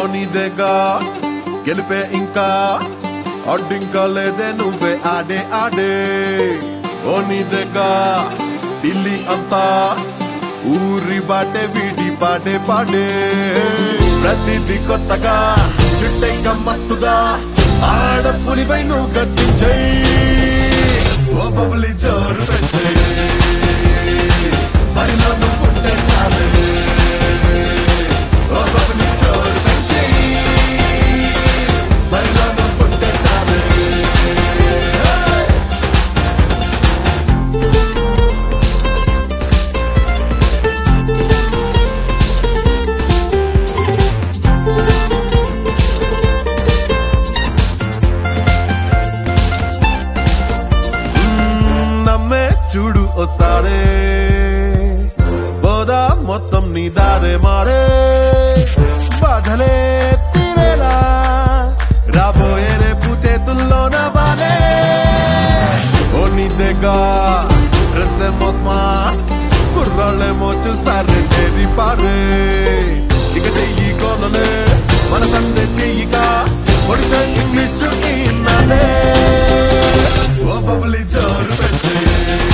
నీదేగా గెలిపే ఇంకా అడ్డింకా లేదే నువ్వే ఆడే ఆడే ఓ నీదేగా ఢిల్లీ అంతా ఊరి బాటే వీడి పాడే పాడే ప్రతిది కొత్తగా చుట్టే గమ్మత్తుగా ఆడపులిపై నువ్వు గర్జించై ఓ బబులి జోరు పెంచే బరిలో నువ్వు ఉంటే చాలే ఓ బబులి జోరు పెంచే బరిలో నువ్వు ఉంటే చాలే నమ్మే చూడు ఓసారే బోదా మొత్తం నీ దారే మారే బాధలే తీరేలా రాబోయే రేపు చేతుల్లో వాలే ఓ నీదేగా డ్రెస్ ఏమో స్మార్ట్ కుర్రాళ్ళేమో చూసారే చేరి పారే ఇక చెయ్యి కోనలే మన సందే చెయ్యిగా కొడితే ఇంగ్లీష్ ఇన్నాలే ఓ బబులి జోరు పెంచే